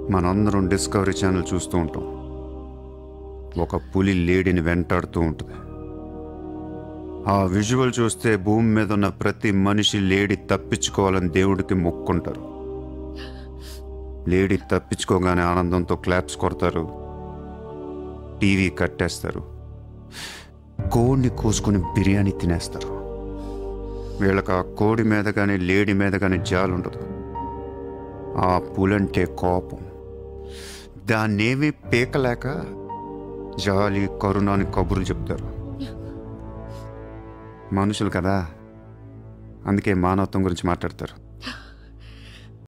మనందరం discovery channel చూస్తూ ఉంటాం ఒక పులి లేడీని వెంటాడుతూ ఉంటుంది ఆ విజువల్ చూస్తే భూమి మీద ఉన్న ప్రతి మనిషి లేడీ తప్పించుకోవాలని దేవుడికి మొక్కుంటారు లేడీ తప్పించుకోగానే ఆనందంతో క్లాప్స్ కొడతారు టీవీ కట్టేస్తారు కోడిని కోసుకుని బిర్యానీ తినేస్తారు వీళ్ళకి ఆ కోడి మీద కానీ లేడీ మీద కానీ జాలు ఉండదు ఆ పులంటే కోపం దాన్నేమీ పీకలేక జాలి కరుణ అని కబుర్లు చెప్తారు మనుషులు కదా అందుకే మానవత్వం గురించి మాట్లాడతారు